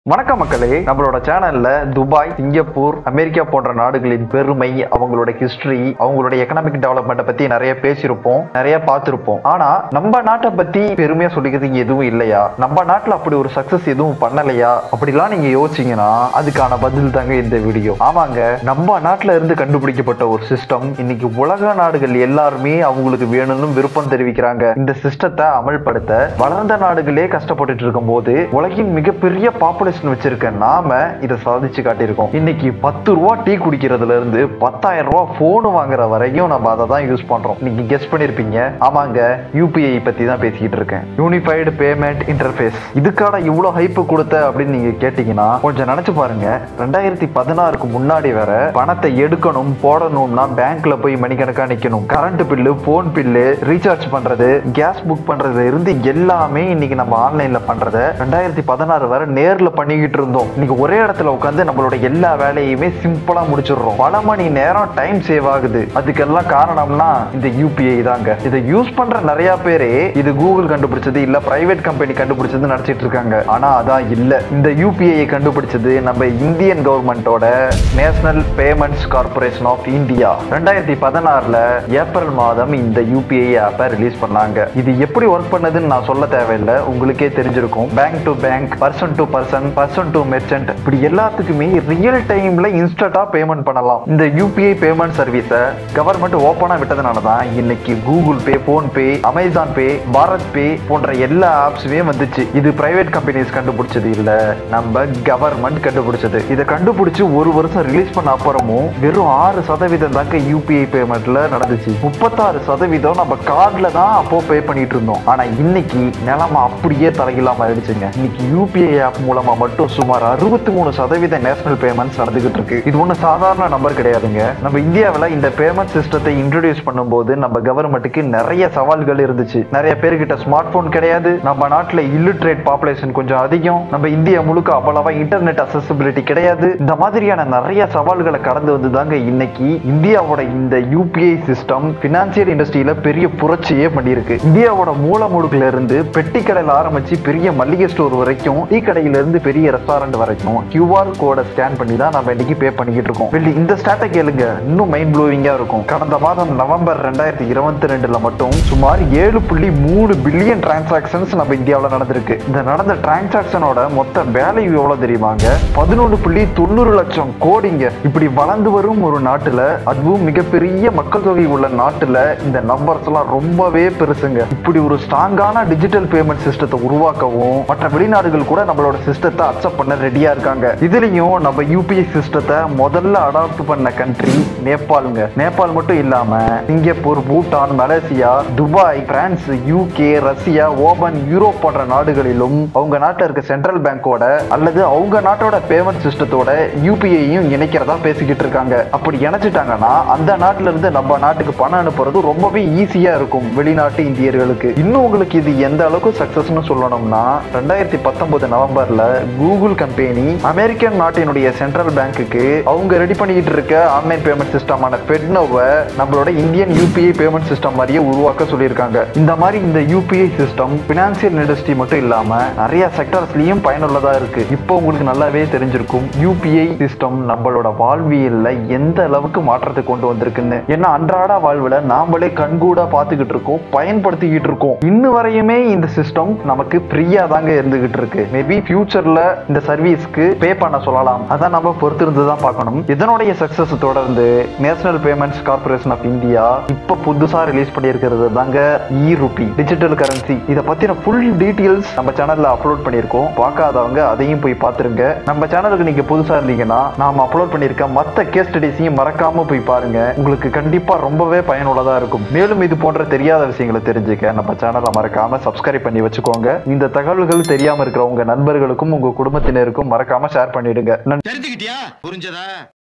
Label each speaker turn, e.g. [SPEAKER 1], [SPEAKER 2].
[SPEAKER 1] வணக்கம் மக்களே நம்மளோட சேனல்ல துபாய் சிங்கப்பூர் அமெரிக்கா போன்ற நாடுகளின் பெருமை அவங்களோட ஹிஸ்டரி அவங்களோட எக்கனாமிக் டெவலப்மெண்ட்டை பத்தி நிறைய பேசியிருப்போம் நிறைய பார்த்திருப்போம் ஆனா நம்ம நாட்டை பத்தி பெருமையா சொல்லிக்கிறதுக்கு எதுவும் இல்லையா நம்ம நாட்டுல அப்படி ஒரு சக்சஸ் எதுவும் பண்ணலையா அப்படிலாம் நீங்க யோசிச்சீங்கன்னா அதுக்கான பதில் தாங்க இந்த வீடியோ ஆமாங்க நம்ம நாட்டுல இருந்து கண்டுபிடிக்கப்பட்ட ஒரு சிஸ்டம் இன்னைக்கு உலக நாடுகள் எல்லாருமே அவங்களுக்கு வேணும்னு விருப்பம் தெரிவிக்கிறாங்க இந்த சிஸ்டத்தை அமல்படுத்த வளர்ந்த நாடுகளே கஷ்டப்பட்டுட்டு இருக்கும்போது உலகின் மிகப்பெரிய பாப்புலேஷன் வச்சிருக்க நாம இதை சாதிச்சு காட்டியிருக்கோம் இன்னைக்கு பத்து ரூபா டீ குடிக்கிறதுல இருந்து பத்தாயிரம் ரூபா போன் வாங்குற வரைக்கும் நம்ம அதை தான் யூஸ் பண்றோம் நீங்க கெஸ் பண்ணிருப்பீங்க ஆமாங்க யூபிஐ பத்தி தான் பேசிக்கிட்டு இருக்கேன் யூனிஃபைடு பேமெண்ட் இன்டர்ஃபேஸ் இதுக்கான இவ்வளவு ஹைப் கொடுத்த அப்படின்னு நீங்க கேட்டீங்கன்னா கொஞ்சம் நினைச்சு பாருங்க ரெண்டாயிரத்தி பதினாறுக்கு முன்னாடி வர பணத்தை எடுக்கணும் போடணும்னா பேங்க்ல போய் மணிக்கணக்கா நிக்கணும் current bill phone bill recharge பண்றது கேஸ் புக் பண்றதுல இருந்து எல்லாமே இன்னைக்கு நம்ம ஆன்லைன்ல பண்றத ரெண்டாயிரத்தி பதினாறு வரை நேர்ல பண்ணிக்கிட்டு இருந்தோம் இன்னைக்கு ஒரே இடத்துல உட்காந்து நம்மளோட எல்லா வேலையுமே சிம்பிளா முடிச்சிடுறோம் பல மணி நேரம் டைம் சேவ் ஆகுது அதுக்கெல்லாம் காரணம்னா இந்த யூபிஐ தாங்க இதை யூஸ் பண்ற நிறைய பேரே இது கூகுள் கண்டுபிடிச்சது இல்ல பிரைவேட் கம்பெனி கண்டுபிடிச்சது நினைச்சிட்டு இருக்காங்க ஆனா அதான் இல்ல இந்த யூபிஐ கண்டுபிடிச்சது நம்ம இந்தியன் கவர்மெண்டோட national payments corporation of India ரெண்டாயிரத்தி பதினாறுல ஏப்ரல் மாதம் இந்த யூபிஐ ஆப்பை ரிலீஸ் பண்ணாங்க இது எப்படி ஒர்க் பண்ணதுன்னு நான் சொல்ல தேவையில்லை உங்களுக்கே தெரிஞ்சிருக்கும் bank to bank person to person person to merchant இப்படி எல்லாத்துக்குமே ரியல் டைம்ல இன்ஸ்டன்டா பேமெண்ட் பண்ணலாம் இந்த யூபிஐ பேமெண்ட் சர்வீஸை கவர்மெண்ட் ஓப்பனா விட்டதுனால தான் இன்னைக்கு Google Pay PhonePe Amazon Pay BharatPe போன்ற எல்லா ஆப்ஸுமே வந்துச்சு இது பிரைவேட் கம்பெனிஸ் கண்டுபிடிச்சது இல்ல நம்ம கவர்மெண்ட் கண்டுபிடிச்சது இதை கண்டுபிடிச்சு ஒரு வருஷம் ரிலீஸ் பண்ண அப்புறமும் வெறும் ஆறு சதவீதம் தாங்க யூபிஐ பேமெண்ட்ல நடந்துச்சு முப்பத்தாறு சதவீதம் நம்ம கார்டுல தான் அப்போ பே பண்ணிட்டு இருந்தோம் ஆனா இன்னைக்கு நிலைமை அப்படியே தலையில்லாம ஆயிடுச்சுங்க இன்னைக்கு யூபிஐ ஆப் மூலமா மட்டும் சுமார் அறுபத்தி மூணு சதவீத நேஷனல் பேமெண்ட்ஸ் நடந்துகிட்டு இருக்கு இது ஒன்றும் சாதாரண நம்பர் கிடையாதுங்க நம்ம இந்தியாவில் இந்த பேமெண்ட் சிஸ்டத்தை இன்ட்ரடியூஸ் பண்ணும்போது நம்ம கவர்மெண்ட்டுக்கு நிறைய சவால்கள் இருந்துச்சு நிறைய பேர்கிட்ட ஸ்மார்ட் போன் கிடையாது நம்ம நாட்டில் இல்லிட்ரேட் பாப்புலேஷன் கொஞ்சம் அதிகம் நம்ம இந்தியா முழுக்க அவ்வளவா இன்டர்நெட் அசசிபிலிட்டி கிடையாது இந்த மாதிரியான நிறைய சவால்களை கடந்து வந்து தாங்க இன்னைக்கு இந்தியாவோட இந்த யூபிஐ சிஸ்டம் பினான்சியல் இண்டஸ்ட்ரியில பெரிய புரட்சியே பண்ணியிருக்கு இந்தியாவோட மூல முடுக்குல இருந்து பெட்டி கடையில் ஆரம்பிச்சு பெரிய மளிகை ஸ்டோர் வரைக்கும் டீ கடையில இருந்து பெரிய ரெஸ்டாரண்ட் வரைக்கும் கியூஆர் கோடை ஸ்கேன் பண்ணி தான் நம்ம இன்னைக்கு பே பண்ணிக்கிட்டு இருக்கோம் வெளி இந்த ஸ்டாட்டை கேளுங்க இன்னும் மைண்ட் ப்ளோவிங்கா இருக்கும் கடந்த மாதம் நவம்பர் ரெண்டாயிரத்தி இருபத்தி ரெண்டுல மட்டும் சுமார் ஏழு புள்ளி மூணு பில்லியன் டிரான்சாக்ஷன்ஸ் நம்ம இந்தியாவில் நடந்திருக்கு இந்த நடந்த டிரான்சாக்ஷனோட மொத்த வேல்யூ எவ்வளவு தெரியுமாங்க பதினொன்று புள்ளி தொண்ணூறு லட்சம் கோடிங்க இப்படி வளர்ந்து வரும் ஒரு நாட்டுல அதுவும் மிகப்பெரிய மக்கள் தொகை உள்ள நாட்டுல இந்த நம்பர்ஸ் எல்லாம் ரொம்பவே பெருசுங்க இப்படி ஒரு ஸ்ட்ராங்கான டிஜிட்டல் பேமெண்ட் சிஸ்டத்தை உருவாக்கவும் மற்ற வெளிநாடுகள் கூட நம்மளோட சிஸ்டத்தை அக்செப்ட் பண்ண ரெடியா இருக்காங்க இதுலயும் நம்ம யூபிஐ சிஸ்டத்தை முதல்ல அடாப்ட் பண்ண கண்ட்ரி நேபாளுங்க நேபாள் மட்டும் இல்லாம Singapore Bhutan Malaysia Dubai France UK Russia Oman Europe போன்ற நாடுகளிலும் அவங்க நாட்டில் இருக்க சென்ட்ரல் பேங்கோட அல்லது அவங்க நாட்டோட பேமெண்ட் சிஸ்டத்தோட யூபிஐயும் இணைக்கிறதா பேசிக்கிட்டு இருக்காங்க அப்படி இணைச்சிட்டாங்கன்னா அந்த நாட்டுல இருந்து நம்ம நாட்டுக்கு பணம் அனுப்புறது ரொம்பவே ஈஸியா இருக்கும் வெளிநாட்டு இந்தியர்களுக்கு இன்னும் உங்களுக்கு இது எந்த அளவுக்கு சக்சஸ்னு சொல்லணும்னா ரெண்டாயிரத்தி பத்தொன்பது நவம்பர்ல கூகுள் கம்பெனி அமெரிக்கன் நாட்டினுடைய சென்ட்ரல் பேங்க்குக்கு அவங்க ரெடி பண்ணிக்கிட்டு இருக்க ஆன்லைன் பேமெண்ட் சிஸ்டமான பெட்னோவை நம்மளோட இந்தியன் யூபிஐ பேமெண்ட் சிஸ்டம் மாதிரியே உருவாக்க சொல்லியிருக்காங்க இந்த மாதிரி இந்த யூபிஐ சிஸ்டம் பினான்சியல் இண்டஸ்ட்ரி மட்டும் இல்லாம நிறைய செக்டர்ஸ்லயும் பயனுள்ளதா இருக்கு இப்போ உங்களுக்கு நல்லாவே தெரிஞ்சிருக்கும் யூபிஐ சிஸ்டம் நம்மளோட வாழ்வியல்ல எந்த அளவுக்கு மாற்றத்தை கொண்டு வந்திருக்குன்னு ஏன்னா அன்றாட வாழ்வுல நாமளே கண்கூடா பார்த்துக்கிட்டு இருக்கோம் பயன்படுத்திக்கிட்டு இருக்கோம் இன்னும் வரையுமே இந்த சிஸ்டம் நமக்கு ஃப்ரீயா தாங்க இருந்துகிட்டு இருக்கு மேபி ஃபியூச்சர்ல இந்த சர்வீஸ்க்கு பே பண்ண சொல்லலாம் அதான் நம்ம பொறுத்திருந்து தான் பார்க்கணும் இதனுடைய சக்சஸ் தொடர்ந்து national payments corporation of India இப்ப புதுசா ரிலீஸ் பண்ணியிருக்கிறது தாங்க இ ருபி டிஜிட்டல் கரன்சி இதை பத்தின ஃபுல் டீடைல்ஸ் நம்ம சேனல்ல அப்லோட் பண்ணியிருக்கோம் பார்க்காதவங்க அதையும் போய் பார்த்துருங்க நம்ம சேனலுக்கு நீங்க புதுசா இருந்தீங்கன்னா நாம அப்லோட் பண்ணியிருக்க மற்ற கேஸ் ஸ்டடிஸையும் மறக்காம போய் பாருங்க உங்களுக்கு கண்டிப்பா ரொம்பவே பயனுள்ளதா இருக்கும் மேலும் இது போன்ற தெரியாத விஷயங்களை தெரிஞ்சுக்க நம்ம சேனலை மறக்காம சப்ஸ்கிரைப் பண்ணி வச்சுக்கோங்க இந்த தகவல்கள் தெரியாம இருக்கிற உங்க நண்பர்களுக்கும் உங்க குடும்பத்தினருக்கும் மறக்காம ஷேர் பண்ணிடுங்க நன்றி
[SPEAKER 2] தெரிஞ்சுக்கிட்டியா புரிஞ்சதா